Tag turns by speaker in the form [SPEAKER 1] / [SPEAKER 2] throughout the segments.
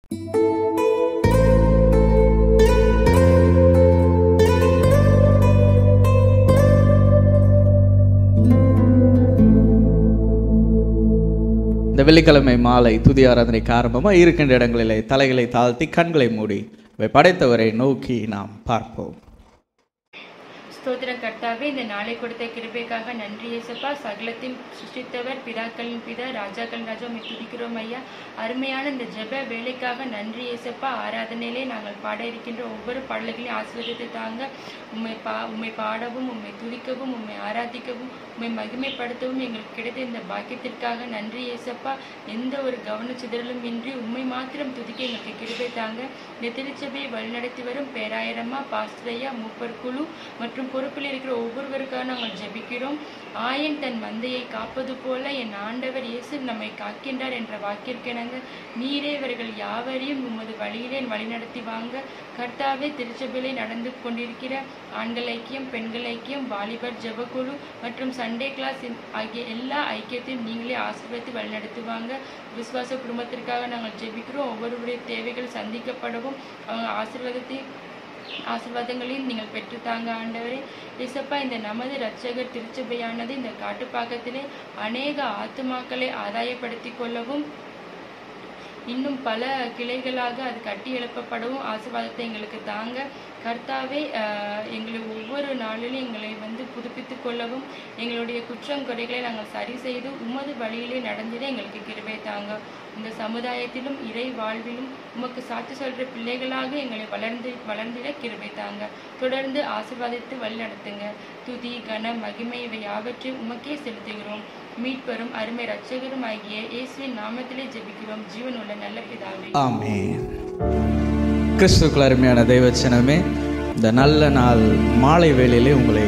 [SPEAKER 1] இந்த வெள்ளிக்கிழமை மாலை துதி ஆராதனைக்கு ஆரம்பமாக இருக்கின்ற இடங்களிலே தலைகளை தாழ்த்தி கண்களை மூடி இவை படைத்தவரை நோக்கி நாம் பார்ப்போம்
[SPEAKER 2] ஸ்தோத்திர கர்த்தாவே இந்த நாளை கொடுத்த கிருபைக்காக நன்றி இயேசப்பா சகலத்தின் சிருஷ்டித்தவர் பிதாக்களின் பிதா ராஜாக்கள் ராஜா உம்மை துதிக்கிறோம் ஐயா அருமையான இந்த ஜெப வேலைக்காக நன்றி இயேசப்பா ஆராதனையிலே நாங்கள் பாட இருக்கின்ற ஒவ்வொரு பாடல்களையும் ஆசீர்வதித்து தாங்க உம்மை பா உம்மை பாடவும் உம்மை துதிக்கவும் உம்மை ஆராதிக்கவும் உம்மை மகிமைப்படுத்தவும் எங்களுக்கு கிடைத்த இந்த பாக்கியத்திற்காக நன்றி இயேசப்பா எந்த ஒரு கவனச்சிதறலும் இன்றி உம்மை மாத்திரம் துதிக்க எங்களுக்கு கிருபை தாங்க இந்த திருச்சபையை வழிநடத்தி வரும் பேராயிரமா பாஸ்டரையா மூப்பர் குழு மற்றும் பொறுப்பில் இருக்கிற ஒவ்வொருவருக்காக நாங்கள் ஜெபிக்கிறோம் ஆயன் தன் மந்தையை காப்பது போல என் ஆண்டவர் இயேசு நம்மை காக்கின்றார் என்ற வாக்கிற்கிணங்க நீரே இவர்கள் யாவரையும் உமது வழியிலே வழிநடத்தி வாங்க கர்த்தாவே திருச்சபையிலே நடந்து கொண்டிருக்கிற ஆண்கள் ஐக்கியம் பெண்கள் ஐக்கியம் வாலிபர் ஜெபக்குழு மற்றும் சண்டே கிளாஸ் ஆகிய எல்லா ஐக்கியத்தையும் நீங்களே ஆசீர்வதித்து வழிநடத்துவாங்க விசுவாச குடும்பத்திற்காக நாங்கள் ஜெபிக்கிறோம் ஒவ்வொருவருடைய தேவைகள் சந்திக்கப்படவும் அவங்க ஆசீர்வாதத்தை ஆசீர்வாதங்களையும் நீங்கள் பெற்றுத்தாங்க ஆண்டவரே இசப்பா இந்த நமது இரட்சகர் திருச்சபையானது இந்த காட்டுப்பாக்கத்திலே அநேக ஆத்துமாக்களை ஆதாயப்படுத்திக் கொள்ளவும் இன்னும் பல கிளைகளாக அது கட்டி எழுப்பப்படவும் ஆசீர்வாதத்தை எங்களுக்கு தாங்க கர்த்தாவே ஆஹ், எங்களை ஒவ்வொரு நாளிலும் எங்களை வந்து புதுப்பித்துக் கொள்ளவும் எங்களுடைய குற்றம் குறைகளை நாங்கள் சரி செய்து உமது வழியிலே நடந்திட எங்களுக்கு கிருபை தாங்க இந்த சமுதாயத்திலும் இறை வாழ்விலும் உமக்கு சாட்சி சொல்ற பிள்ளைகளாக எங்களை வளர்ந்து வளர்ந்திட கிருபை தாங்க தொடர்ந்து ஆசீர்வாதித்து வழிநடத்துங்க துதி கன மகிமை இவை யாவற்றையும் உமக்கே செலுத்துகிறோம் மீட்பெரும் அருமை ரட்சகரும் ஆகிய இயேசுவின் நாமத்திலே ஜெபிக்கிறோம் ஜீவனுள்ள நல்ல பிதாவே
[SPEAKER 1] ஆமென் கிறிஸ்துக்குள் அருமையான தெய்வச்சனமே இந்த நல்ல நாள் மாலை வேளையிலே உங்களை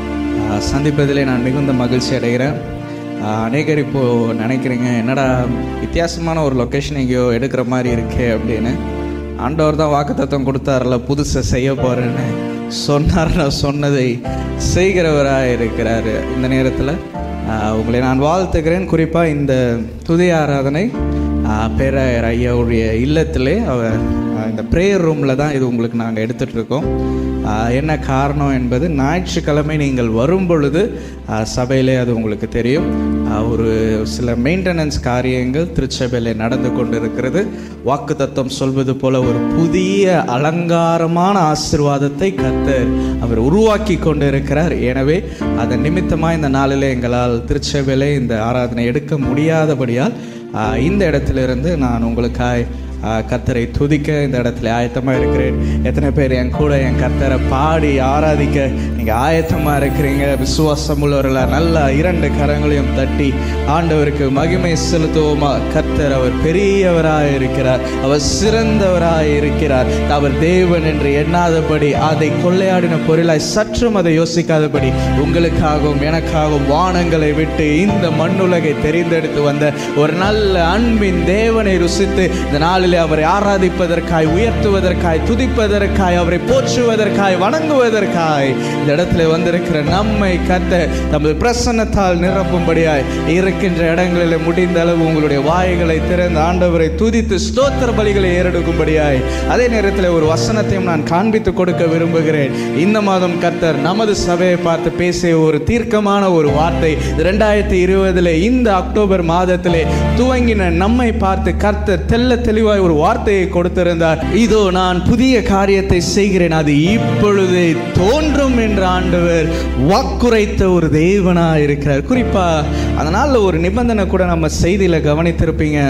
[SPEAKER 1] ஆ, சந்திப்பதிலே நான் மிகுந்த மகிழ்ச்சி அடைகிறேன் ஆ, அநேகர் இப்போ நினைக்கிறீங்க என்னடா வித்தியாசமான ஒரு லொக்கேஷன் எங்கேயோ எடுக்கிற மாதிரி இருக்கே அப்படின்னு ஆண்டவர் தான் வாக்குத்தத்தம் கொடுத்தாருல புதுசை செய்ய போறேன்னு சொன்னார் நான் சொன்னதை செய்கிறவராக இருக்கிறாரு இந்த நேரத்தில் உங்களை நான் வாழ்த்துக்கிறேன் குறிப்பாக இந்த துதி ஆராதனை ஆஹ் பேராயர் ஐயாவுடைய இல்லத்திலே அவர் ஆஹ் இந்த ப்ரேயர் ரூமில் தான் இது உங்களுக்கு நாங்கள் எடுத்துகிட்டு இருக்கோம் ஆஹ் என்ன காரணம் என்பது ஞாயிற்றுக்கிழமை நீங்கள் வரும் பொழுது ஆஹ் சபையிலே அது உங்களுக்கு தெரியும் ஆஹ் ஒரு சில மெயின்டெனன்ஸ் காரியங்கள் திருச்சபையில் நடந்து கொண்டு இருக்கிறது வாக்கு தத்துவம் சொல்வது போல ஒரு புதிய அலங்காரமான ஆசீர்வாதத்தை கத்தர் அவர் உருவாக்கி கொண்டு இருக்கிறார் எனவே அதன் நிமித்தமாக இந்த நாளிலே எங்களால் திருச்சபையிலே இந்த ஆராதனை எடுக்க முடியாதபடியால் ஆஹ் இந்த இடத்திலிருந்து நான் உங்களுக்காய் ஆஹ் கர்த்தரை துதிக்க இந்த இடத்துல ஆயத்தமாக இருக்கிறேன் எத்தனை பேர் என் கூட என் கர்த்தரை பாடி ஆராதிக்க நீங்கள் ஆயத்தமாக இருக்கிறீங்க விசுவாசம் உள்ளவர்களா நல்லா இரண்டு கரங்களையும் தட்டி ஆண்டவருக்கு மகிமை செலுத்துவோமா கர்த்தர் அவர் பெரியவராய் இருக்கிறார் அவர் சிறந்தவராய் இருக்கிறார் அவர் தேவன் என்று எண்ணாதபடி அதை கொள்ளையாடின பொருளாய் சற்றும் அதை யோசிக்காதபடி உங்களுக்காகவும் எனக்காகவும் வானங்களை விட்டு இந்த மண்ணுலகை தெரிந்தெடுத்து வந்த ஒரு நல்ல அன்பின் தேவனை ருசித்து இந்த நாளிலே அவரை ஆராதிப்பதற்காய் உயர்த்துவதற்காய் துதிப்பதற்காய் அவரை போற்றுவதற்காய் வணங்குவதற்காய் இந்த இடத்துல வந்திருக்கிற நம்மை கத்த நமது பிரசன்னத்தால் நிரப்பும்படியாய் இருக்கின்ற இடங்களில் முடிந்த அளவு உங்களுடைய வாய்களை திறந்து ஆண்டவரை துதித்து ஸ்தோத்திர பலிகளை ஏறெடுக்கும்படியாய் அதே நேரத்தில் ஒரு வசனத்தையும் நான் காண்பித்து கொடுக்க விரும்புகிறேன் இந்த மாதம் கர்த்தர் நமது சபையை பார்த்து பேசிய ஒரு தீர்க்கமான ஒரு வார்த்தை ரெண்டாயிரத்தி இருபதுல இந்த அக்டோபர் மாதத்திலே துவங்கின நம்மை பார்த்து கர்த்தர் தெல்ல தெளிவாய் ஒரு வார்த்தையை கொடுத்திருந்தார் இதோ நான் புதிய காரியத்தை செய்கிறேன் அது இப்பொழுதே தோன்றும் என்ற ஆண்டவர் வாக்குரைத்த ஒரு தேவனா இருக்கிறார் குறிப்பா அதனால ஒரு நிபந்தனை கூட நம்ம செய்தியில கவனித்திருப்பீங்க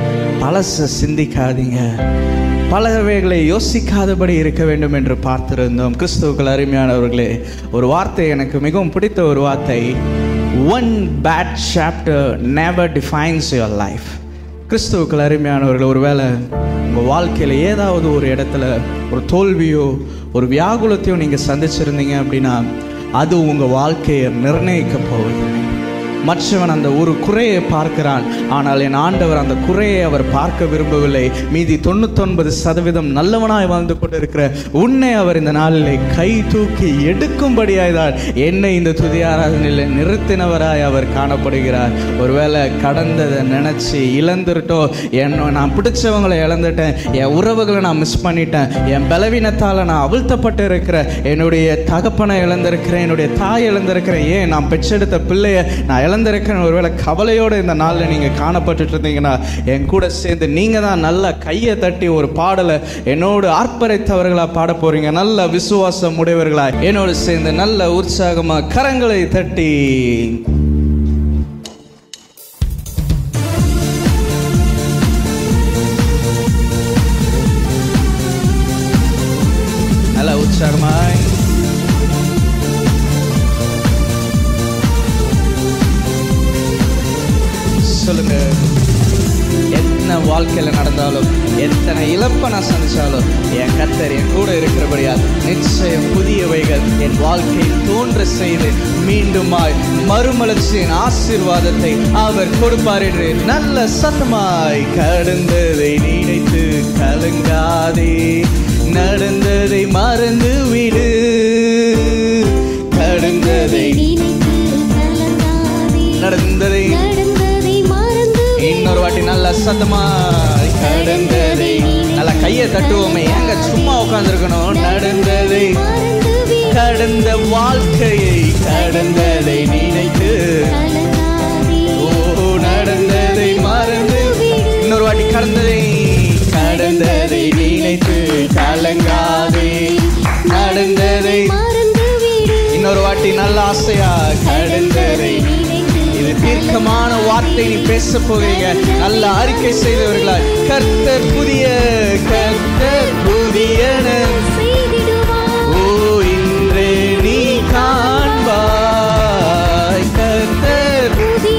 [SPEAKER 1] பழச சிந்திக்காதீங்க பலவைகளை யோசிக்காதபடி இருக்க வேண்டும் என்று பார்த்திருந்தோம் கிறிஸ்துவுக்கள் அருமையானவர்களே ஒரு வார்த்தை எனக்கு மிகவும் பிடித்த ஒரு வார்த்தை one bad chapter never defines your life கிறிஸ்துவுக்கள் அருமையானவர்கள் ஒருவேளை உங்கள் வாழ்க்கையில் ஏதாவது ஒரு இடத்துல ஒரு தோல்வியோ ஒரு வியாகுலத்தையோ நீங்கள் சந்திச்சிருந்தீங்க அப்படின்னா அது உங்கள் வாழ்க்கையை நிர்ணயிக்க போவதில்லை மற்றவன் அந்த ஒரு குறையை பார்க்கிறான் ஆனால் என் ஆண்டவர் அந்த குறையை அவர் பார்க்க விரும்பவில்லை மீதி தொண்ணூத்தொன்பது சதவீதம் நல்லவனாய் வாழ்ந்து கொண்டிருக்கிற உன்னை அவர் இந்த நாளிலே கை தூக்கி எடுக்கும்படியாய் தான் என்னை இந்த துதி ஆராதனையில் நிறுத்தினவராய் அவர் காணப்படுகிறார் ஒருவேளை கடந்ததை நினச்சி இழந்துருட்டோம் என்ன நான் பிடிச்சவங்களை இழந்துட்டேன் என் உறவுகளை நான் மிஸ் பண்ணிட்டேன் என் பலவீனத்தால் நான் அவிழ்த்தப்பட்டு இருக்கிறேன் என்னுடைய தகப்பனை இழந்திருக்கிறேன் என்னுடைய தாய் இழந்திருக்கிறேன் ஏன் நான் பெற்றெடுத்த பிள்ளைய நான் இழந்திருக்கிறேன் ஒருவேளை கவலையோடு இந்த நாளில் நீங்கள் காணப்பட்டுட்டு இருந்தீங்கன்னா என் கூட சேர்ந்து நீங்கள் தான் நல்லா கையை தட்டி ஒரு பாடலை என்னோடு ஆர்ப்பரித்தவர்களாக பாட போறீங்க நல்ல விசுவாசம் உடையவர்களா என்னோடு சேர்ந்து நல்ல உற்சாகமாக கரங்களை தட்டி நல்ல உற்சாகமாய் சொல்லுங்க என்ன வாழ்க்கையில் நடந்தாலும் எத்தனை இழப்பை நான் சந்திச்சாலும் என் கத்தர் என் கூட இருக்கிறபடியால் நிச்சயம் புதியவைகள் என் வாழ்க்கையில் தோன்ற செய்து மீண்டுமாய் மறுமலர்ச்சியின் ஆசீர்வாதத்தை அவர் கொடுப்பார் என்று நல்ல சத்தமாய் கடந்ததை நினைத்து கலங்காதே நடந்ததை மறந்து விடு கடந்ததை நடந்ததை இன்னொரு வாட்டி நல்ல சத்தமாய் கடந்ததை நல்லா கையை தட்டுவோமே ஏங்க சும்மா உட்காந்துருக்கணும் நடந்ததை கடந்த வாழ்க்கையை கடந்ததை நினைத்து ஓ நடந்ததை மறந்து இன்னொரு வாட்டி கடந்ததை கடந்ததை நினைத்து கலங்காதே நடந்ததை இன்னொரு வாட்டி நல்ல ஆசையா கடந்ததை இது தீர்க்கமான வார்த்தை நீ பேச போகிறீங்க நல்ல அறிக்கை செய்தவர்களாய் கர்த்தர் புதிய கர்த்தர் புதியன ஓ இன்றே நீ காண்பாய் கர்த்தர்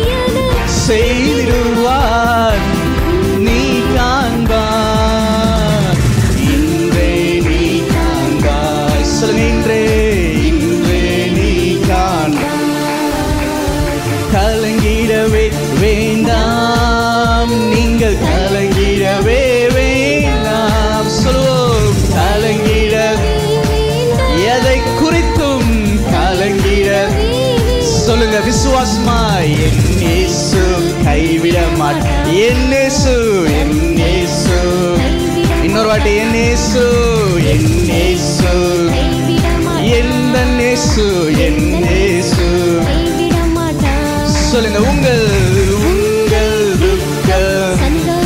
[SPEAKER 1] செய்திடுவார் நீ காண்பாய் இன்றே நீ காண்பாய் சொல்லுங்க இன்றே இன்றே நீ காண்பாய் கலங்கிடவே வேண்டாம் நீங்கள் கலங்கிடவே வேண்டாம் சொல்லுவோம் கலங்கிட எதை குறித்தும் கலங்கிட சொல்லுங்க விசுவாசமா என் இயேசு கைவிட மாட்டேன் என் இயேசு என் இயேசு இன்னொரு வாட்டி என் இயேசு என் இயேசு எந்த இயேசு என் இயேசு சொல்லுங்க உங்கள் உங்கள் துக்கம்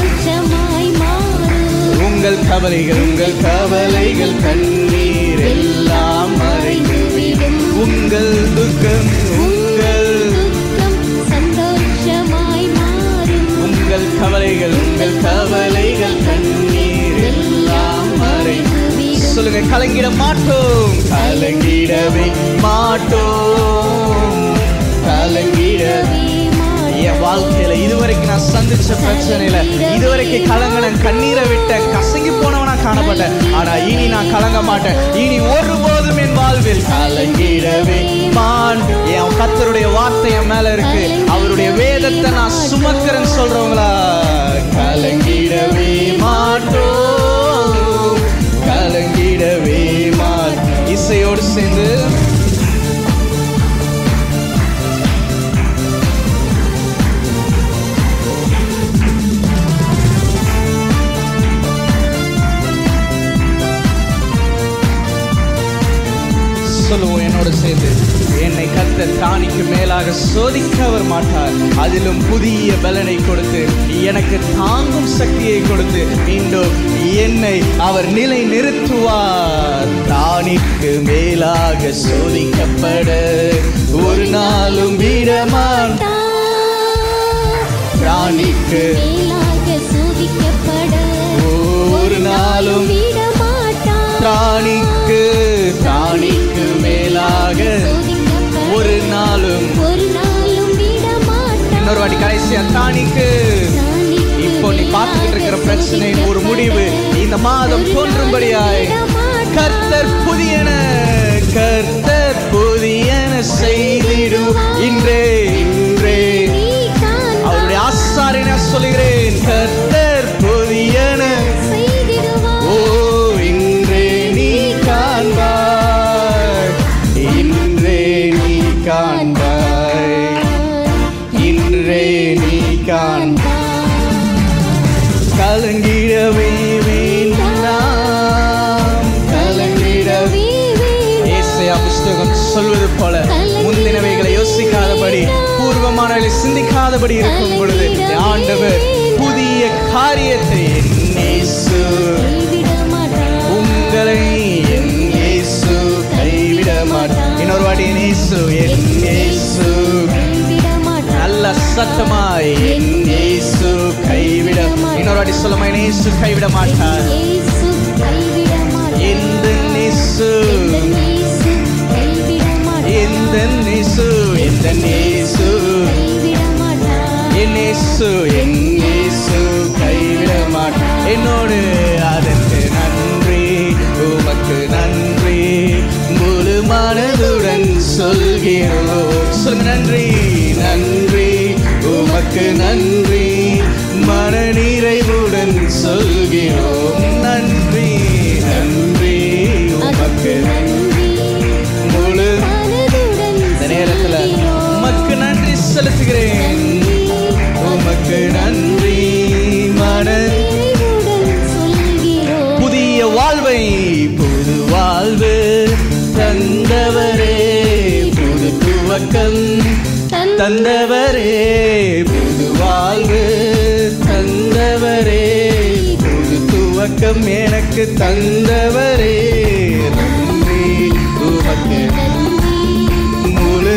[SPEAKER 1] உங்கள் கவலைகள் உங்கள் கவலைகள் கண்ணீர் எல்லாம் மறைந்து விடும் உங்கள் துக்கம் உங்கள் உங்கள் கவலைகள் உங்கள் கவலைகள் கண்ணீர் எல்லாம் மறைந்து சொல்லுங்க கலங்கிட மாட்டோம் கலங்கிடவே மாட்டோம் கலங்கிடவே என் வாழ்க்கையில இதுவரைக்கும் நான் சந்திச்ச பிரச்சனையில இதுவரைக்கும் கலங்கின கண்ணீரை விட்ட கசங்கி போனவனா காணப்பட்டேன் ஆனா இனி நான் கலங்க மாட்டேன் இனி ஒருபோதும் என் வாழ்வில் கலங்கிடவே மான் என் கத்தருடைய வார்த்தை என் மேல இருக்கு அவருடைய வேதத்தை நான் சுமக்கிறேன்னு சொல்றவங்களா கலங்கிடவே மாட்டோம் கலங்கிடவே மாட் இசையோடு சேர்ந்து சொல்லுவோம் என்னோட சேர்ந்து என்னை கத்த தானிக்கு மேலாக சோதிக்க அவர் மாட்டார் அதிலும் புதிய பலனை கொடுத்து எனக்கு தாங்கும் சக்தியை கொடுத்து மீண்டும் என்னை அவர் நிலை நிறுத்துவார் தானிக்கு மேலாக சோதிக்கப்பட ஒரு நாளும் விடமான் பிராணிக்கு ஒரு நாளும் பிராணிக்கு பிராணிக்கு மேலாக ஒரு நாளும் இன்னொரு வாட்டி கடைசியா தானிக்கு இப்போ நீ பார்த்துக்கிட்டு இருக்கிற பிரச்சனையின் ஒரு முடிவு இந்த மாதம் தோன்றும்படியாய் கர்த்தர் புதியன கர்த்தர் புதியன செய்திடும் இன்றே இன்றே சொல்லுகிறேன் கர்த்தர் புதியன
[SPEAKER 3] செய்திடுவார்
[SPEAKER 1] ஓ இன்றே நீ காண்பாய் இன்றே நீ காண்பாய் இன்றே நீ காண்பாய் கலங்கிடவே வேண்டாம் கலங்கிடவே ஏசாயா புஸ்தகம் சொல்வது போல முந்தினவைகளை யோசிக்காதபடி பூர்வமானவர்களை சிந்திக்காதபடி இருக்கும் பொழுது ஆண்டவர் புதிய காரியத்தை என் இயேசு உங்களை என் இயேசு கைவிட மாட்டார் இன்னொரு வாட்டி என் இயேசு என் இயேசு நல்ல சத்தமாய் என் இயேசு கைவிட இன்னொரு வாட்டி சொல்லுமா என் இயேசு கைவிட மாட்டார் எந்த இயேசு எந்த இயேசு எந்த இயேசு என் இயேசு என் இயேசு கைவிட மாட்டார் என்னோடு அதற்கு நன்றி உமக்கு நன்றி முழு மனதுடன் சொல்கிறோம் சொல்லுங்க நன்றி நன்றி உமக்கு நன்றி மன நிறைவுடன் சொல்கிறோம் நன்றி நன்றி உமக்கு முழு இந்த நேரத்துல உமக்கு நன்றி செலுத்துகிறேன் உமக்கு நன்றி மன புதிய வாழ்வை புது வாழ்வு தந்தவரே புது துவக்கம் தந்தவரே புது வாழ்வு தந்தவரே புது துவக்கம் எனக்கு தந்தவரே நன்றி உமக்கு முழு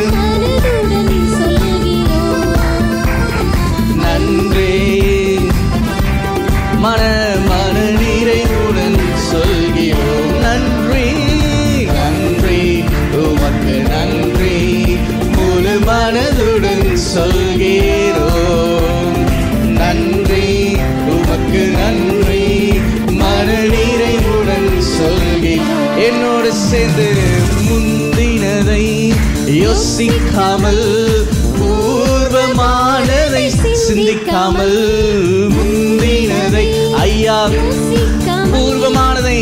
[SPEAKER 1] நன்றி மன மன நிறைவுடன் சொல்கிறோம் நன்றி நன்றி உமக்கு நன்றி முழு மனதுடன் சொல்கிறோம் நன்றி உமக்கு நன்றி மன நிறைவுடன் சொல்கிறோம் என்னோடு சேர்ந்து முந்தினதை யோசிக்காமல் பூர்வமானதை சிந்திக்காமல் முந்தினதை ஐயா பூர்வமானதை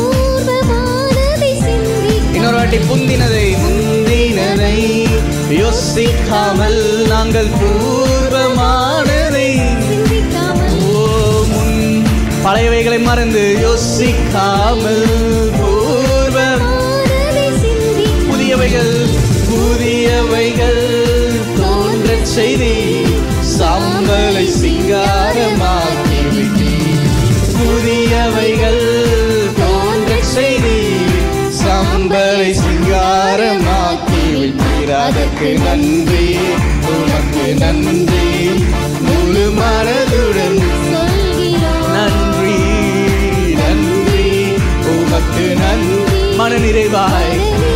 [SPEAKER 1] இன்னொரு வாட்டி முந்தினதை முந்தினதை யோசிக்காமல் நாங்கள் பூர்வமானதை ஓ முன் பழையவைகளை மறந்து யோசிக்காமல் பூர்வ புதியவைகள் புதியவைகள் தோன்றச் செய்தி சாம்பலை சிங்காரமாக்கி விட்டீர். புதியவைகள் தோன்றச் செய்தி சாம்பலை சிங்காரமாக்கி விட்டீர் அதற்கு நன்றி உனக்கு நன்றி முழு மனதுடன் நன்றி நன்றி உமக்கு நன்றி மன நிறைவாய்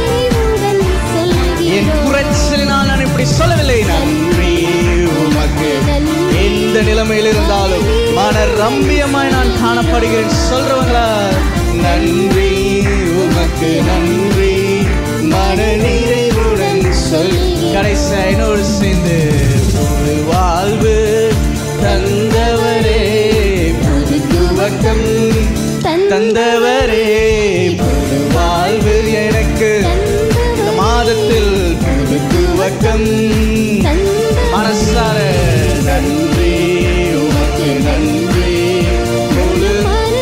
[SPEAKER 1] என் குறைச்சலினால் நான் இப்படி சொல்லவில்லை நன்றி உமக்கு எந்த நிலைமையில் இருந்தாலும் மன ரம்பியமாய் நான் காணப்படுகிறேன் சொல்றவங்களா நன்றி உமக்கு நன்றி மன நிறைவுடன் சொல் கடைசி என்னோடு சேர்ந்து புது வாழ்வு தந்தவரே புது துவக்கம் தந்தவரே புது வாழ்வு எனக்கு இந்த மாதத்தில் புது துவக்கம் மனசார நன்றி உமக்கு நன்றி முழு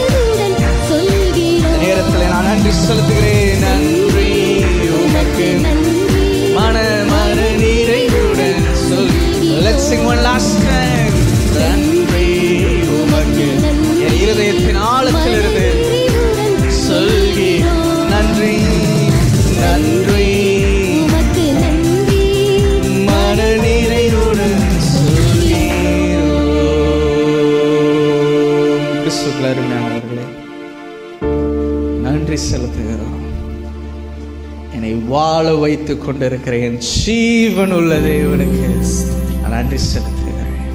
[SPEAKER 1] நேரத்தில் நான் நன்றி செலுத்துகிறேன் நன்றி உமக்கு மன மன நிறைவுடன் சொல் Let's sing one last time நன்றி உமக்கு என் இருதயத்தின் ஆழத்திலிருந்து சொல்கி நன்றி நன்றி மன நிறைவுடன் சொல்கிறோம் கிறிஸ்துக்கள் அருமையானவர்களே நன்றி செலுத்துகிறோம் என்னை வாழ வைத்துக் கொண்டிருக்கிற என் ஜீவன் உள்ள தேவனுக்கு நான் நன்றி செலுத்துகிறேன்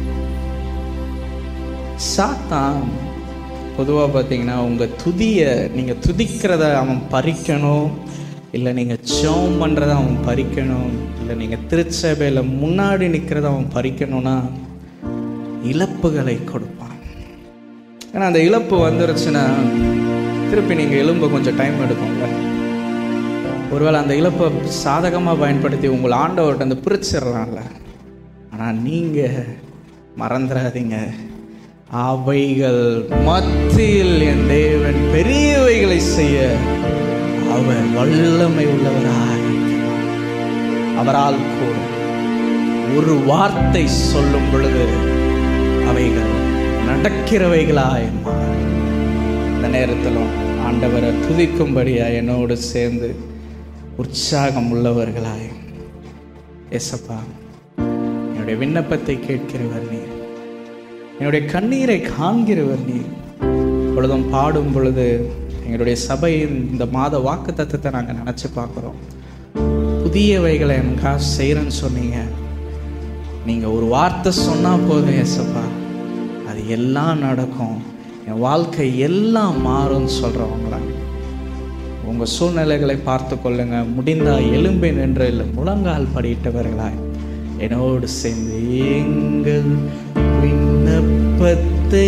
[SPEAKER 1] சாத்தான் பொதுவாக பார்த்தீங்கன்னா உங்கள் துதியை நீங்கள் துதிக்கிறத அவன் பறிக்கணும் இல்லை நீங்கள் ஜெபம் பண்ணுறத அவன் பறிக்கணும் இல்லை நீங்கள் திருச்சபையில் முன்னாடி நிற்கிறத அவன் பறிக்கணும்னா இழப்புகளை கொடுப்பான் ஏன்னா அந்த இழப்பு வந்துருச்சுன்னா திருப்பி நீங்கள் எலும்ப கொஞ்சம் டைம் எடுக்கும்ல ஒருவேளை அந்த இழப்பை சாதகமாக பயன்படுத்தி உங்கள் ஆண்டவர்கிட்ட வந்து பிரிச்சிடலாம்ல ஆனால் நீங்கள் மறந்துடாதீங்க அவைகள் மத்தியில் என் தேவன் பெரியவைகளை செய்ய அவர் வல்லமை உள்ளவராய் அவரால் கூடும் ஒரு வார்த்தை சொல்லும் பொழுது அவைகள் நடக்கிறவைகளாய் மாறும் இந்த நேரத்திலும் ஆண்டவரை துதிக்கும்படியா என்னோடு சேர்ந்து உற்சாகம் உள்ளவர்களாய் எசப்பா என்னுடைய விண்ணப்பத்தை கேட்கிறவர் நீர் என்னுடைய கண்ணீரை காண்கிறவர் நீர் பொழுதும் பாடும் பொழுது எங்களுடைய சபையின் இந்த மாத வாக்கு தத்துவத்தை நாங்கள் நினச்சி பார்க்குறோம் புதியவைகளை எனக்காக செய்கிறேன்னு சொன்னீங்க நீங்கள் ஒரு வார்த்தை சொன்னால் போதும் ஏசப்பா அது எல்லாம் நடக்கும் என் வாழ்க்கை எல்லாம் மாறும்னு சொல்கிறவங்களா உங்கள் சூழ்நிலைகளை பார்த்து கொள்ளுங்க முடிந்தா எலும்பை நின்று இல்லை முழங்கால் படியிட்டவர்களாய் என்னோடு சேர்ந்து எங்கள் விண்ணப்பத்தை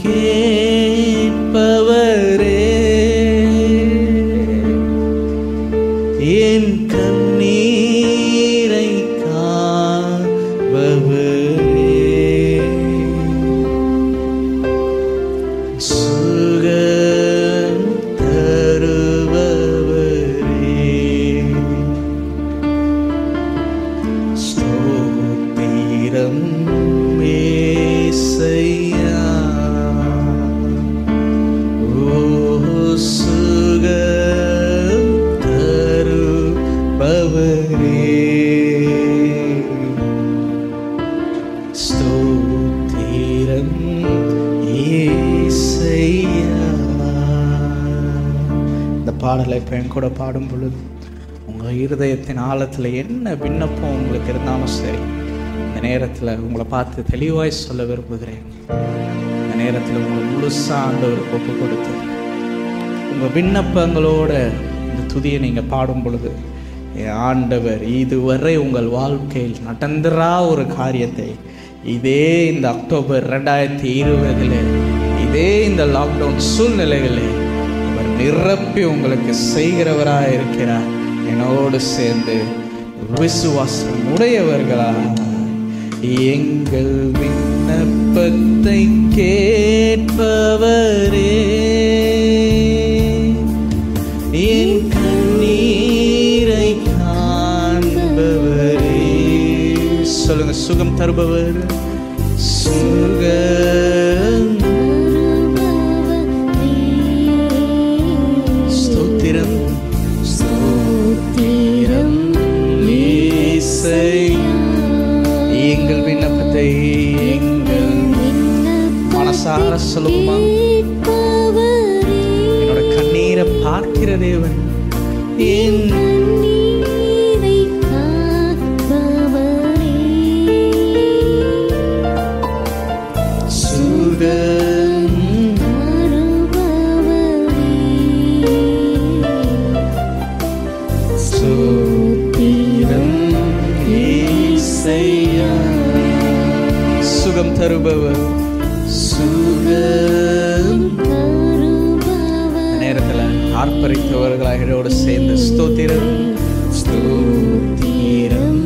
[SPEAKER 1] கேட்பவரே என் கண்ணீரை காண்பவரே சுகம் தருபவரே ஸ்தோத்திரம் மேசையா ஓ சுகம் தருபவரே ஸ்தோத்திரம் ஏசையா இந்த பாடலை இப்போ என் கூட பாடும் பொழுது உங்கள் இருதயத்தின் ஆழத்தில் என்ன விண்ணப்பம் உங்களுக்கு இருந்தாலும் சரி இந்த நேரத்தில் உங்களை பார்த்து தெளிவாய் சொல்ல விரும்புகிறேன் இந்த நேரத்தில் உங்களை முழுசாக ஆண்டவருக்கு ஒப்பு கொடுத்து உங்கள் விண்ணப்பங்களோட இந்த துதியை நீங்கள் பாடும் பொழுது என் ஆண்டவர் இதுவரை உங்கள் வாழ்க்கையில் நடந்துரா ஒரு காரியத்தை இதே இந்த அக்டோபர் ரெண்டாயிரத்தி இருபதில் இதே இந்த லாக்டவுன் சூழ்நிலைகளில் அவர் நிரப்பி உங்களுக்கு செய்கிறவராக இருக்கிறார் என்னோடு சேர்ந்து விசுவாசம் உடையவர்களா எங்கள் விண்ணப்பத்தை கேட்பவரே என் கண்ணீரை காண்பவரே சொல்லுங்க சுகம் தருபவர் சுகம் ஸ்தோத்திரம் ஸ்தோத்திரம் இயேசையா. எங்கள் விண்ணப்பத்தை எங்கள் மனசார சொல்லுமா என்னோட கண்ணீரை பார்க்கிற தேவன் என் சுகம் ஸ்தோத்திரம் இயேசையா. சுகம் தருபவர் சுகம் நேரத்தில் ஆர்ப்பரித்தவர்களாக சேர்ந்து ஸ்தோத்திரம் ஸ்தோத்திரம்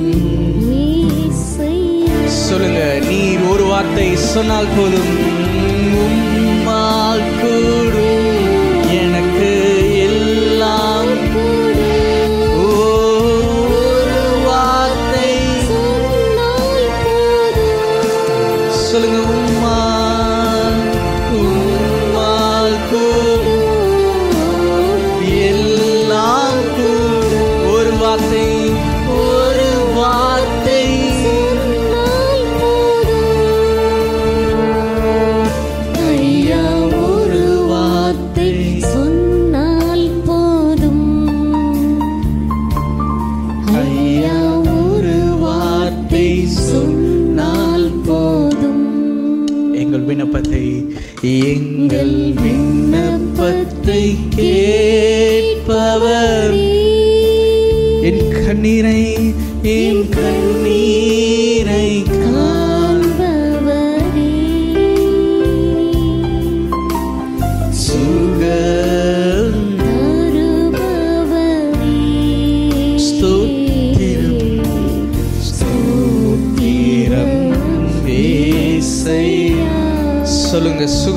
[SPEAKER 1] சொல்லுங்க நீர் ஒரு வார்த்தை சொன்னால் போதும் உம்மால் கூடும் எனக்கு எல்லாம் ஒரு வார்த்தை சொல்லுங்க உம்மால் உம்மால் கூடும் எல்லாம் கூடும் ஒரு வார்த்தை ஒரு வார்த்தை ஐயா ஒரு வார்த்தை
[SPEAKER 3] சொன்னால் போதும்
[SPEAKER 1] ஐயா ஒரு வார்த்தை சொன்னால்
[SPEAKER 3] போதும்
[SPEAKER 1] எங்கள் விண்ணப்பத்தை எங்கள் விண்ணப்பத்தை கேட்பவர் என் கண்ணீரை என் கண்ணீரை காண்பவரே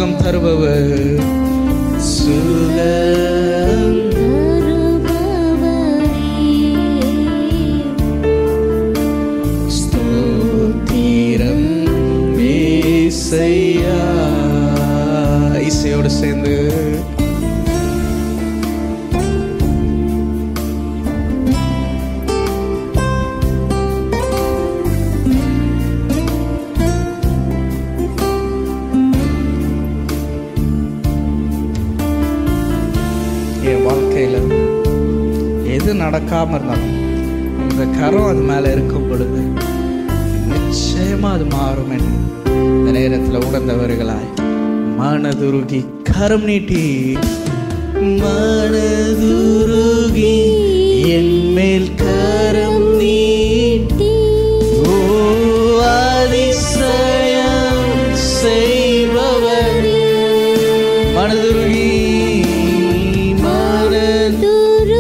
[SPEAKER 1] சுகம் தருபவர் சுகம் ஸ்தோத்திரம் ஏசையா இசையோடு சேர்ந்து என் வாழ்க்கையில எது நடக்காம இருந்தாலும் உங்க கரம் அது மேல இருக்கும் பொழுது நிச்சயமா அது மாறும் என்று இந்த நேரத்தில் உணர்ந்தவர்களாய் மனதுருகி கரம் நீட்டி மனதுருகி என் மேல் கரம் நீட்டி ஓ அதிசயம் செய்பவர் மனதுருகி மனது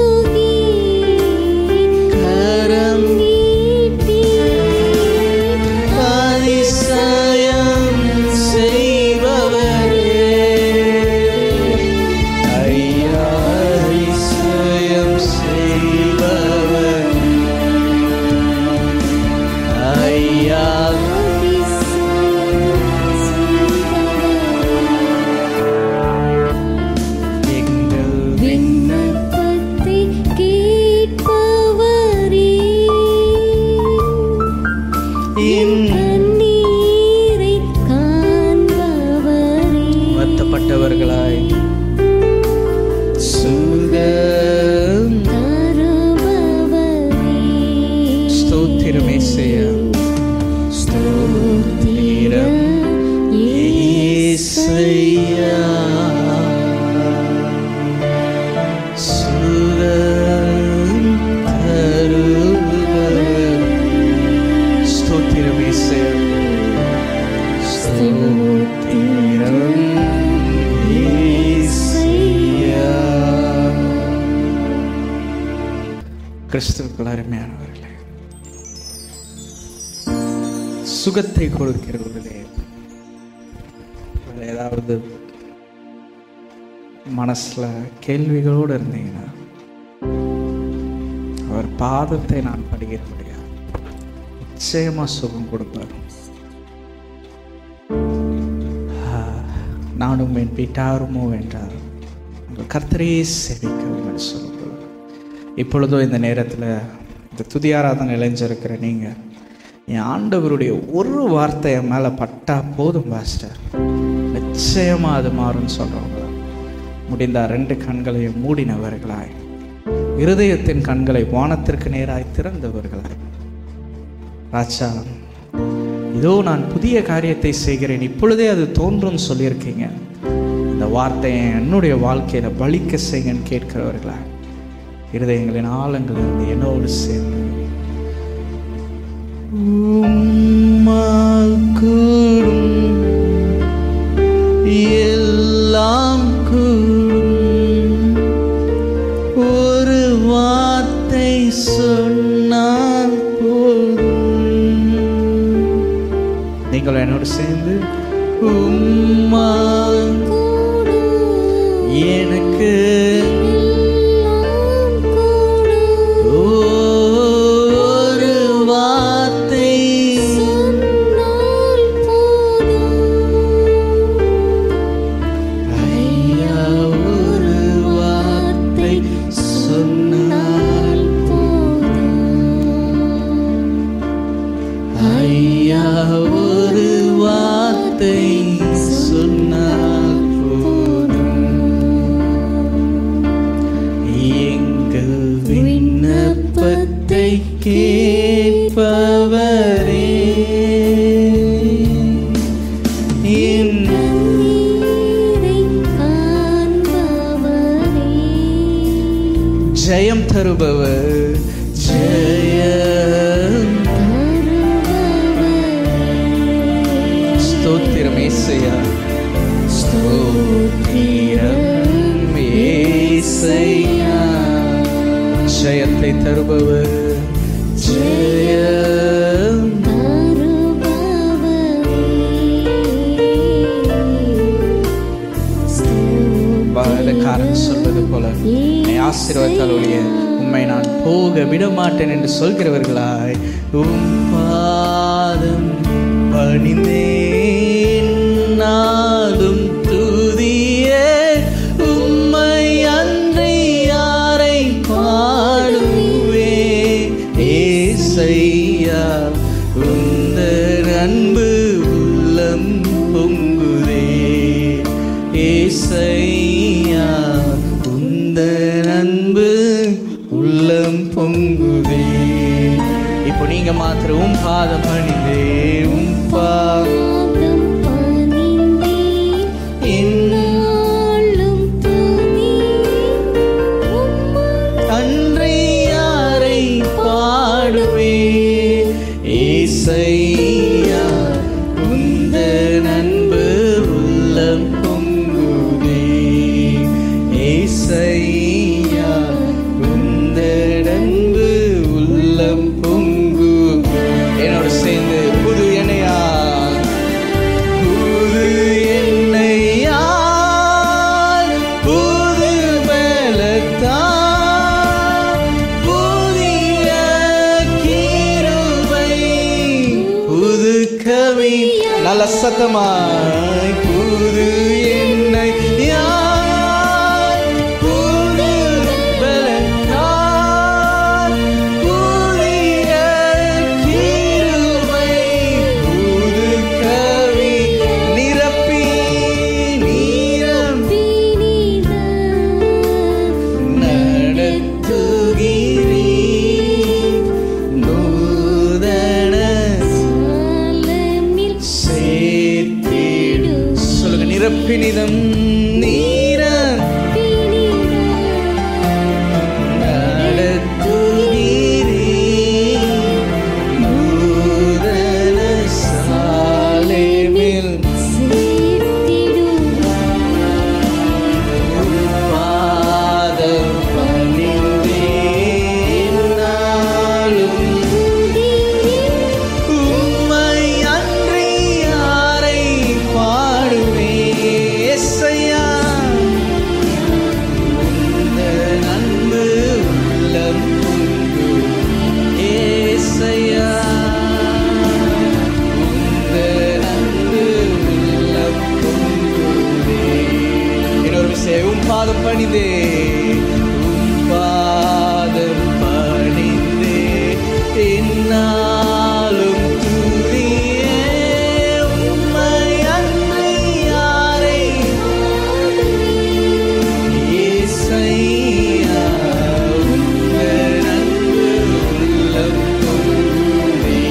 [SPEAKER 1] கரம் அதிசயம் செய்பவரே ஐயா அதிசயம் செய்பவர் ஐயா எங்கள்
[SPEAKER 3] விண்ணப்பத்தை கேட்பவரே
[SPEAKER 1] என்
[SPEAKER 3] கண்ணீரை காண்பவரே
[SPEAKER 1] வருத்தப்பட்டவர்களாய் சுகம்
[SPEAKER 3] தருபவரே
[SPEAKER 1] ஸ்தோத்திரமே செய்ய ஸ்தோத்திரம் ஏசையா சுகம் தருபவர் ஸ்தோத்திரம் ஏசையா ஸ்தோத்திரம் ஏசையா கிறிஸ்துவுக்குள் அருமையானவர்களே சுகத்தை கொடுக்கிற ஒரு தேவன். அதுல ஏதாவது மனசுல கேள்விகளோடு இருந்தீங்கன்னா அவர் பாதத்தை நான் படுகிற முடியாது நிச்சயமா சுகம் கொடுப்பார் ஆ, நானும் என் வீட்டாருமோ என்றார் உங்கள் கர்த்தரையே செவிக்கிறோம் என்று சொல்லும்போது இப்பொழுதோ இந்த நேரத்தில் இந்த துதியாராதனை இளைஞ்சிருக்கிற நீங்கள் என் ஆண்டவருடைய ஒரு வார்த்தை என் மேலே பட்டா போதும் பாஸ்டர் நிச்சயமாக அது மாறும்னு சொல்கிறவங்க முடிந்த ரெண்டு கண்களையும் மூடினவர்களாய் இருதயத்தின் கண்களை வானத்திற்கு நேராய் திறந்தவர்களாய் ராஜா இதோ நான் புதிய காரியத்தை செய்கிறேன் இப்பொழுதே அது தோன்றும் சொல்லியிருக்கீங்க இந்த வார்த்தையை என்னுடைய வாழ்க்கையில பலிக்க செய்யுங்கன்னு கேட்கிறவர்களா இருதயங்களின் ஆழங்களிலிருந்து என்னோடு சேர்ந்து உம்மால் கூடும் எல்லாம் கூடும் ஒரு வார்த்தை சொன்னால் போதும் நீங்கள் என்னோடு சேர்ந்து உம்மால் எனக்கு ஒரு வார்த்தை ஐயா ஒரு வார்த்தை சொன்னால் ஐயா ஒரு வார்த்தை சொன்னால் போதும் எங்கள் விண்ணப்பத்தை கேட்பவரே என் ஜெயம் தருபவர் ஜெயம் ஸ்தோத்திரம் ஏசையா ஸ்தோத்திரம் ஏசையா ஜெயத்தை தருபவர் ஜெயம் சங்கீதக்காரன் சொல்வது போல என்னை ஆசீர்வத்தால் ஒழிய உம்மை நான் போக விட மாட்டேன் என்று சொல்கிறவர்களாய் உம் பாதம் பணிந்தேன் நாளும் துதிய உம்மை அன்றி யாரை பாடுவே ஏசையா உந்த அன்பு உள்ளம் பொங்குதே ஏசையா உந்த அன்பு உள்ளம் பொங்குதே இப்போ நீங்க மாத்திரம் உம் பாதம் பணிந்தே உம் பாதம்
[SPEAKER 3] பாதம் பணிந்தே நாளும் துதி உம்மை
[SPEAKER 1] அன்றை யாரை பாடுவே ஏசையா உந்த நண்பு உள்ளம் பொங்குதே ஏசையா உந்த நண்பு உள்ளம் பொங்கு என்னோட சேர்ந்து புது எண்ணையா புது எண்ணையால் புது பலத்தால் புதிய கிருபை புது கவி நல்ல சத்தமாய் புது எண்ணையால் புது பலத்தால் புதிய கிருபை புது கவி நிரப்பி நீரம் நடத்துகிறீர் நூதன சேர்த்தீடு சொல்லுங்க நிரப்பினிதம் நீரம் நடத்துகிறீர் நூதன சாலேமில் பாதம் பணிந்தேன் நாளும் உம்மை அன்றி யாரை பாடுவே எஸ்ஐயா உந்த அன்பு உள்ளம் பொங்கு ஏசையா உந்த அன்பு உள்ளம் பொங்குதே இன்னொரு விஷயம் உம் பாதம் பணிந்தே உம் பாதம் பணிந்தே என்னாலும் துதியே உம்மை அன்றி யாரை ஏசையா உந்த அன்பு உள்ளம் பொங்குதே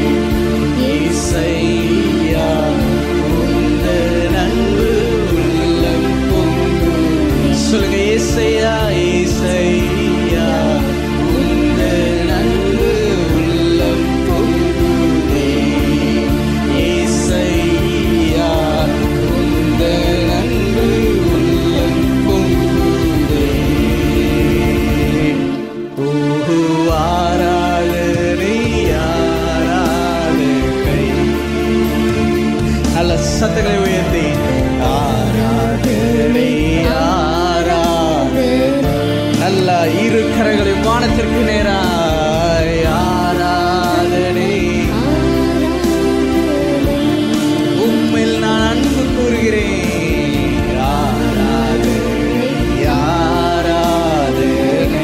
[SPEAKER 1] ஏசையா உந்த அன்பு உள்ளம் பொங்குதே சொல்லுங்க ஏசையா ஏசையா உந்த அன்பு உள்ளம் பொங்குதே ஏசையா உந்த அன்பு உள்ளம் பொங்குதே ஓஹோ ஆராதனை ஆராதனை நல்ல சத்தங்களை உயர்த்தி ஆராதனை ஆராதனை நல்ல இரு கரங்களை வானத்திற்கு நேராய் ஆராதனை உம்மில் நான் அன்பு கூறுகிறேன் ஆராதனை ஆராதனை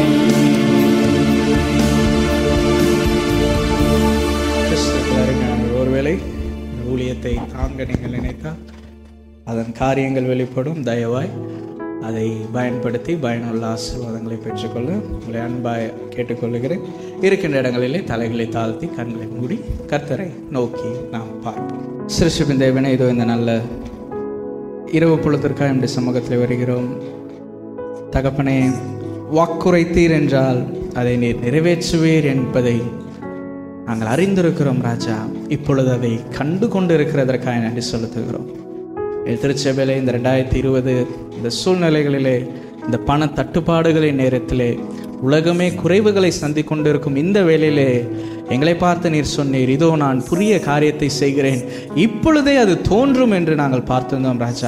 [SPEAKER 1] கிறிஸ்துவுக்குள் அருமையானவர்களே, ஒருவேளை இந்த ஊழியத்தை தாங்க நீங்கள் நினைத்தால் அதன் காரியங்கள் வெளிப்படும் தயவாய் அதை பயன்படுத்தி பயனுள்ள ஆசீர்வாதங்களை பெற்றுக்கொள்ள உங்களை அன்பாய் கேட்டுக்கொள்கிறேன் இருக்கின்ற இடங்களிலே தலைகளை தாழ்த்தி கண்களை மூடி கர்த்தரை நோக்கி நாம் பார்ப்போம் சிறுஷிபின் தேவனே இதோ இந்த நல்ல இரவு பொழுதிற்காக நம்முடைய சமூகத்தில் வருகிறோம் தகப்பனே வாக்குரைத்தீர் என்றால் அதை நீர் நிறைவேற்றுவீர் என்பதை நாங்கள் அறிந்திருக்கிறோம் ராஜா இப்பொழுது அதை கண்டு கொண்டு இருக்கிறதற்காக நன்றி செலுத்துகிறோம் என் திருச்சபையிலே இந்த ரெண்டாயிரத்தி இருபது இந்த சூழ்நிலைகளிலே இந்த பண தட்டுப்பாடுகளின் நேரத்திலே உலகமே குறைவுகளை சந்திக் கொண்டிருக்கும் இந்த வேளையிலே எங்களை பார்த்து நீர் சொன்னீர் இதோ நான் புதிய காரியத்தை செய்கிறேன் இப்பொழுதே அது தோன்றும் என்று நாங்கள் பார்த்திருந்தோம் ராஜா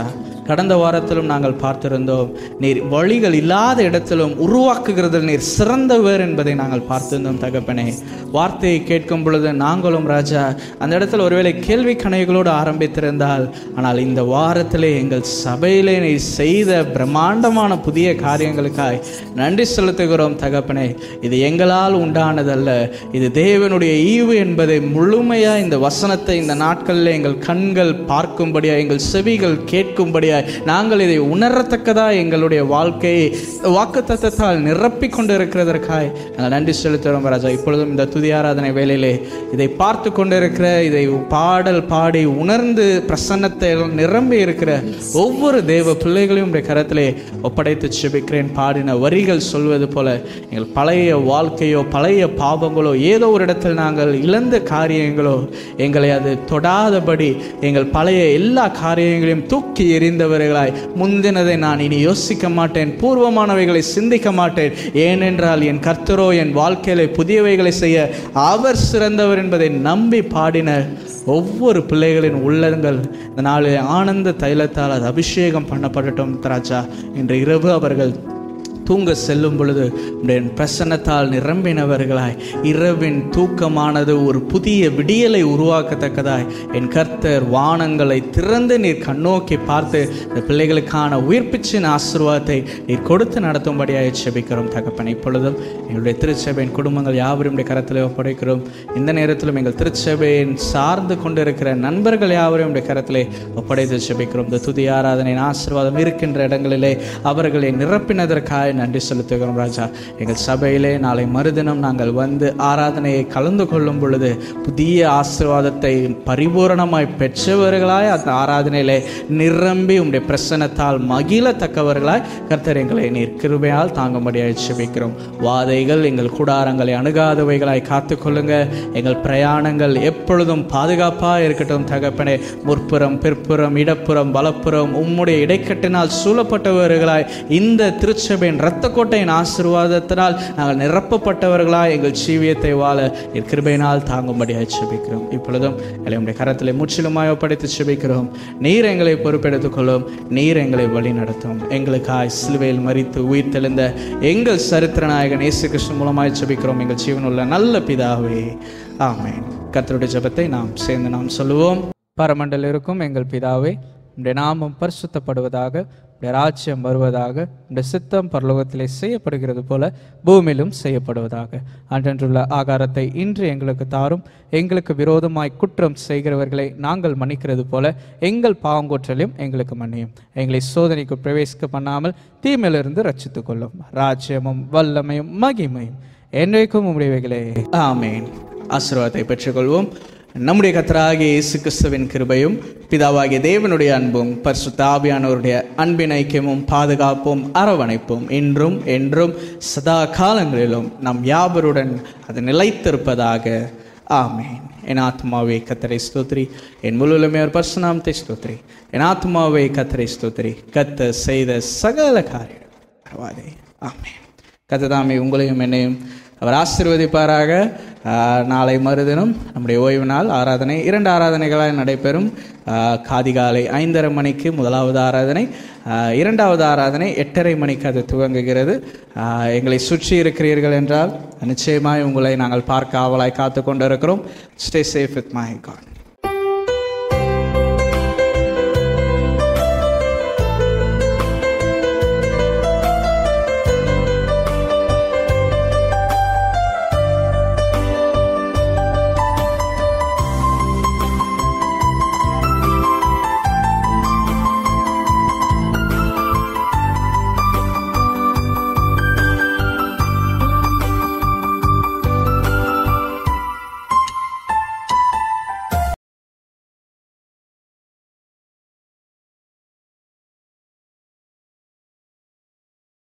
[SPEAKER 1] கடந்த வாரத்திலும் நாங்கள் பார்த்திருந்தோம் நீர் வழிகள் இல்லாத இடத்திலும் உருவாக்குகிறதில் நீர் சிறந்தவர் என்பதை நாங்கள் பார்த்திருந்தோம் தகப்பனே வார்த்தையை கேட்கும் பொழுது நாங்களும் ராஜா அந்த இடத்துல ஒருவேளை கேள்வி கணைகளோடு ஆரம்பித்திருந்தால் ஆனால் இந்த வாரத்திலே எங்கள் சபையிலே நீர் செய்த பிரம்மாண்டமான புதிய காரியங்களுக்காய் நன்றி செலுத்துகிறோம் தகப்பனே இது எங்களால் உண்டானதல்ல இது தேவனுடைய ஈவு என்பதை முழுமையாக இந்த வசனத்தை இந்த நாட்களில் எங்கள் கண்கள் பார்க்கும்படியாக எங்கள் செவிகள் கேட்கும்படியாக நாங்கள் இதை உணரத்தக்கதா எங்களுடைய வாழ்க்கையை வாக்குத்தத்தத்தால் நிரப்பி கொண்டு இருக்கிறதற்காய் நாங்கள் நன்றி செலுத்துகிறோம் ராஜா இப்பொழுதும் இந்த துதி ஆராதனை வேளையிலே இதை பார்த்து கொண்டிருக்கிற இதை பாடல் பாடி உணர்ந்து பிரசன்னத்தை நிரம்பி இருக்கிற ஒவ்வொரு தேவ பிள்ளைகளையும் உடைய கரத்திலே ஒப்படைத்து செபிக்கிறேன் பாடின வரிகள் சொல்வது போல எங்கள் பழைய வாழ்க்கையோ பழைய பாவங்களோ ஏதோ ஒரு இடத்தில் நாங்கள் இழந்த காரியங்களோ எங்களை அது தொடாதபடி எங்கள் பழைய எல்லா காரியங்களையும் தூக்கி எறிந்தவர்களாய் முந்தினதை நான் இனி யோசிக்க மாட்டேன் பூர்வமானவைகளை சிந்திக்க மாட்டேன் ஏனென்றால் என் கர்த்தரோ என் வாழ்க்கையில புதியவைகளை செய்ய அவர் சிறந்தவர் என்பதை நம்பி பாடின ஒவ்வொரு பிள்ளைகளின் உள்ளங்கள் இந்த நாளில் ஆனந்த தைலத்தால் அது அபிஷேகம் பண்ணப்படட்டும் ராஜா இன்று இரவு அவர்கள் தூங்க செல்லும் பொழுது உடைய பிரசன்னத்தால் நிரம்பினவர்களாய் இரவின் தூக்கமானது ஒரு புதிய விடியலை உருவாக்கத்தக்கதாய் என் கர்த்தர் வானங்களை திறந்து நீர் கண்ணோக்கி பார்த்து இந்த பிள்ளைகளுக்கான உயிர்ப்பிச்சின் ஆசீர்வாதத்தை நீர் கொடுத்து நடத்தும்படியாக செபிக்கிறோம் தகப்பன் இப்பொழுதும் எங்களுடைய திருச்சபையின் குடும்பங்கள் யாவரும் உடைய கரத்தில் ஒப்படைக்கிறோம் இந்த நேரத்திலும் எங்கள் திருச்சபையின் சார்ந்து கொண்டிருக்கிற நண்பர்கள் யாவரும் உடைய கரத்திலே ஒப்படைத்து செபிக்கிறோம் இந்த துதி ஆராதனையின் ஆசீர்வாதம் இருக்கின்ற இடங்களிலே அவர்களை நிரப்பினதற்காக நன்றி செலுத்துகிறோம் ராஜா எங்கள் சபையிலே நாளை மறுதினம் நாங்கள் வந்து ஆராதனையை கலந்து கொள்ளும் பொழுது புதிய ஆசீர்வாதத்தை பரிபூரணமாய் பெற்றவர்களாய் அந்த ஆராதனையிலே நிரம்பி உம்முடைய பிரசன்னத்தால் மகிழத்தக்கவர்களாய் கர்த்தர் எங்களை நீர் கிருபையால் தாங்கும்படியாய் செபிக்கிறோம் வாதைகள் எங்கள் கூடாரங்களை அணுகாதவைகளாய் காத்துக்கொள்ளுங்க எங்கள் பிரயாணங்கள் எப்பொழுதும் பாதுகாப்பாக இருக்கட்டும் தகப்பனே முற்புறம் பிற்புறம் இடப்புறம் வலப்புறம் உம்முடைய இடைக்கட்டினால் சூழப்பட்டவர்களாய் இந்த திருச்சபையின் இரத்த கோட்டையின் ஆசீர்வாதத்தினால் நாங்கள் நிரப்பப்பட்டவர்களாய் எங்கள் ஜீவியத்தை வாழ என் கிருபையினால் தாங்கும்படியாய் செபிக்கிறோம் இப்பொழுதும் எங்களை கரத்தில் முற்றிலுமாய் ஒப்படைத்து செபிக்கிறோம் நீர் எங்களை பொறுப்பெடுத்துக் கொள்ளும் நீர் எங்களை வழி நடத்தும் எங்களுக்காய் சிலுவையில் மறித்து உயிர் தெளிந்த எங்கள் சரித்திர நாயகன் இயேசு கிருஷ்ணன் மூலமாய் செபிக்கிறோம் எங்கள் ஜீவனுள்ள நல்ல பிதாவே ஆமென் கர்த்தருடைய ஜெபத்தை நாம் சேர்ந்து நாம் சொல்லுவோம் பரமண்டல் இருக்கும் எங்கள் பிதாவே உடைய நாமம் பரிசுத்தப்படுவதாக உடைய ராஜ்யம் வருவதாக உடைய சித்தம் பரலோகத்திலே செய்யப்படுகிறது போல பூமியிலும் செய்யப்படுவதாக அன்றன்றுள்ள ஆகாரத்தை இன்று எங்களுக்கு தாரும் எங்களுக்கு விரோதமாய் குற்றம் செய்கிறவர்களை நாங்கள் மன்னிக்கிறது போல எங்கள் பாவங்கோற்றலையும் எங்களுக்கு மன்னியும் எங்களை சோதனைக்கு பிரவேசிக்க பண்ணாமல் தீமையிலிருந்து ரட்சித்துக் கொள்ளும் ராஜ்யமும் வல்லமையும் மகிமையும் என்றைக்கும் உடையவைகளே ஆமேன் ஆசீர்வாதத்தை பெற்றுக்கொள்வோம் நம்முடைய கத்தராகிய இயேசு கிறிஸ்துவின் கிருபையும் பிதாவாகிய தேவனுடைய அன்பும் பரிசுத்த ஆவியானவருடைய அன்பின் ஐக்கியமும் பாதுகாப்பும் அரவணைப்பும் இன்றும் என்றும் சதா காலங்களிலும் நம் யாவருடன் அது நிலைத்திருப்பதாக ஆமேன் என் ஆத்மாவே கத்தரை ஸ்தோத்ரி என் முழுலுமே ஒரு பர்சுநாமத்தை ஸ்தோத்ரி என் ஆத்மாவே கத்தரை ஸ்தோத்ரி கத்த செய்த சகல காரியம் பரவாதே ஆமேன் கத்ததாமே உங்களையும் என்னையும் அவர் ஆசீர்வதிப்பாராக ஆஹ், நாளை மறுதினம் நம்முடைய ஓய்வு நாள் ஆராதனை இரண்டு ஆராதனைகளாக நடைபெறும் ஆஹ், காதிகாலை ஐந்தரை மணிக்கு முதலாவது ஆராதனை ஆஹ், இரண்டாவது ஆராதனை எட்டரை மணிக்கு அது துவங்குகிறது ஆஹ், எங்களை சுற்றி இருக்கிறீர்கள் என்றால் நிச்சயமாய் உங்களை நாங்கள் பார்க்க ஆவலாய் காத்து கொண்டிருக்கிறோம் stay safe with my God